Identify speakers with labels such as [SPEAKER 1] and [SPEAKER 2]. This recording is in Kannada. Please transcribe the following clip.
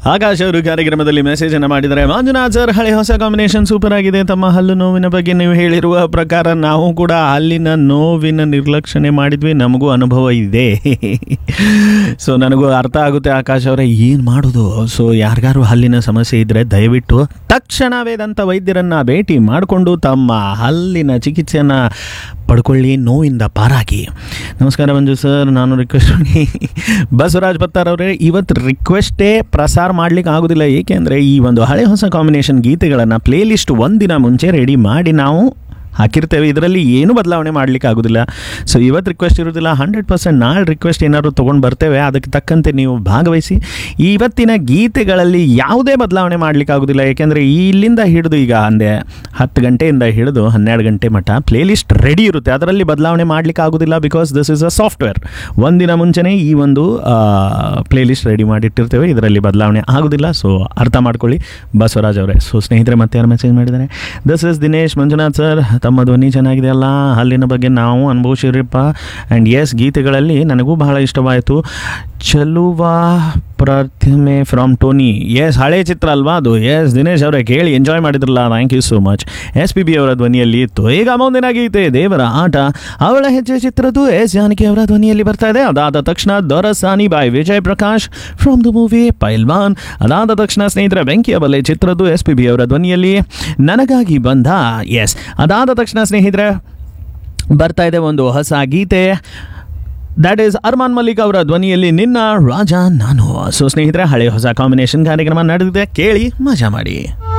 [SPEAKER 1] ಆಕಾಶ್ ಅವರು ಕಾರ್ಯಕ್ರಮದಲ್ಲಿ ಮೆಸೇಜ್ ಅನ್ನು ಮಾಡಿದರೆ ಮಂಜುನಾಥ್ ಸರ್ ಹಳೆ ಹೊಸ ಕಾಂಬಿನೇಷನ್ ಸೂಪರ್ ಆಗಿದೆ ತಮ್ಮ ಹಲ್ಲು ನೋವಿನ ಬಗ್ಗೆ ನೀವು ಹೇಳಿರುವ ಪ್ರಕಾರ ನಾವು ಕೂಡ ಹಲ್ಲಿನ ನೋವಿನ ನಿರ್ಲಕ್ಷಣೆ ಮಾಡಿದ್ವಿ ನಮಗೂ ಅನುಭವ ಇದೆ ಸೊ ನನಗೂ ಅರ್ಥ ಆಗುತ್ತೆ ಆಕಾಶ್ ಅವರೇ ಏನು ಮಾಡೋದು ಸೊ ಯಾರಿಗಾರು ಹಲ್ಲಿನ ಸಮಸ್ಯೆ ಇದ್ದರೆ ದಯವಿಟ್ಟು ತಕ್ಷಣವೇ ದಂತ ವೈದ್ಯರನ್ನು ಭೇಟಿ ಮಾಡಿಕೊಂಡು ತಮ್ಮ ಹಲ್ಲಿನ ಚಿಕಿತ್ಸೆಯನ್ನು ಪಡ್ಕೊಳ್ಳಿ ನೋವಿಂದ ಪಾರಾಗಿ ನಮಸ್ಕಾರ ಮಂಜು ಸರ್ ನಾನು ರಿಕ್ವೆಸ್ಟ್ ಮಾಡಿ ಬಸವರಾಜ್ ಬತ್ತಾರ್ ಅವರೇ ಇವತ್ತು ರಿಕ್ವೆಸ್ಟೇ ಪ್ರಸಾರ ಮಾಡ್ಲಿಕ್ಕೆ ಆಗೋದಿಲ್ಲ ಏಕೆಂದರೆ ಈ ಒಂದು ಹಳೆ ಹೊಸ ಕಾಂಬಿನೇಷನ್ ಗೀತೆಗಳನ್ನು ಪ್ಲೇಲಿಸ್ಟ್ ಒಂದಿನ ಮುಂಚೆ ರೆಡಿ ಮಾಡಿ ನಾವು ಹಾಕಿರ್ತೇವೆ ಇದರಲ್ಲಿ ಏನು ಬದಲಾವಣೆ ಮಾಡಲಿಕ್ಕೆ ಆಗೋದಿಲ್ಲ ಸೊ ಇವತ್ತು ರಿಕ್ವೆಸ್ಟ್ ಇರೋದಿಲ್ಲ ಹಂಡ್ರೆಡ್ ಪರ್ಸೆಂಟ್ ನಾಳೆ ರಿಕ್ವೆಸ್ಟ್ ಏನಾದ್ರು ತೊಗೊಂಡು ಬರ್ತೇವೆ ಅದಕ್ಕೆ ತಕ್ಕಂತೆ ನೀವು ಭಾಗವಹಿಸಿ ಇವತ್ತಿನ ಗೀತೆಗಳಲ್ಲಿ ಯಾವುದೇ ಬದಲಾವಣೆ ಮಾಡಲಿಕ್ಕೆ ಆಗೋದಿಲ್ಲ ಏಕೆಂದರೆ ಇಲ್ಲಿಂದ ಹಿಡಿದು ಈಗ ಅಂದೆ ಹತ್ತು ಗಂಟೆಯಿಂದ ಹಿಡಿದು ಹನ್ನೆರಡು ಗಂಟೆ ಮಟ್ಟ ಪ್ಲೇಲಿಸ್ಟ್ ರೆಡಿ ಇರುತ್ತೆ ಅದರಲ್ಲಿ ಬದಲಾವಣೆ ಮಾಡಲಿಕ್ಕೆ ಆಗೋದಿಲ್ಲ because this is a software ಒಂದಿನ ಮುಂಚೆನೇ ಈ ಒಂದು ಪ್ಲೇಲಿಸ್ಟ್ ರೆಡಿ ಮಾಡಿಟ್ಟಿರ್ತೇವೆ ಇದರಲ್ಲಿ ಬದಲಾವಣೆ ಆಗೋದಿಲ್ಲ ಸೊ ಅರ್ಥ ಮಾಡ್ಕೊಳ್ಳಿ ಬಸವರಾಜ್ ಅವರೇ ಸೊ ಸ್ನೇಹಿತರೆ ಮತ್ತೆ ಯಾರು ಮೆಸೇಜ್ ಮಾಡಿದ್ದಾರೆ this is Dinesh Manjunath sir ತಮ್ಮ ಧ್ವನಿ ಚೆನ್ನಾಗಿದೆ ಅಲ್ಲ ಹಲ್ಲಿನ ಬಗ್ಗೆ ನಾವು ಅನುಭವಿಸಿರಪ್ಪ ಆ್ಯಂಡ್ ಎಸ್ ಗೀತೆಗಳಲ್ಲಿ ನನಗೂ ಬಹಳ ಇಷ್ಟವಾಯಿತು ಚಲುವ ಪ್ರತಿಮೆ ಫ್ರಮ್ ಟೋನಿ ಎಸ್ ಹಳೆ ಚಿತ್ರ ಅಲ್ವಾ ಅದು ಎಸ್ ದಿನೇಶ್ ಅವರೇ ಕೇಳಿ ಎಂಜಾಯ್ ಮಾಡಿದ್ರಲ್ಲ thank you so much S P B ಅವರ ಧ್ವನಿಯಲ್ಲಿ ಇತ್ತು ಈಗ ಮುಂದಿನ ಗೀತೆ ದೇವರ ಆಟ ಅವಳ ಹೆಜ್ಜೆ ಚಿತ್ರದ್ದು ಎಸ್ ಜಾನಕಿ ಅವರ ಧ್ವನಿಯಲ್ಲಿ ಬರ್ತಾ ಇದೆ ಅದಾದ ತಕ್ಷಣ Dorasani by Vijay Prakash from the movie Pailwaan ಅದಾದ ತಕ್ಷಣ ಸ್ನೇಹಿತರ ಬೆಂಕಿಯ ಬಲೆ ಚಿತ್ರದ್ದು ಎಸ್ ಪಿ ಬಿ ಅವರ ಧ್ವನಿಯಲ್ಲಿ ನನಗಾಗಿ ಬಂದ ಎಸ್ ಅದಾದ ತಕ್ಷಣ ಸ್ನೇಹಿತರೆ ಬರ್ತಾ ಇದೆ ಒಂದು ಹೊಸ ಗೀತೆ ದ್ಯಾಟ್ ಈಸ್ ಅರ್ಮಾನ್ ಮಲ್ಲಿಕ್ ಅವರ ಧ್ವನಿಯಲ್ಲಿ ನಿನ್ನ ರಾಜ ನಾನು ಸೊ ಸ್ನೇಹಿತರೆ ಹಳೆ ಹೊಸ ಕಾಂಬಿನೇಷನ್ ಕಾರ್ಯಕ್ರಮ ನಡೆದಿದೆ ಕೇಳಿ ಮಜಾ ಮಾಡಿ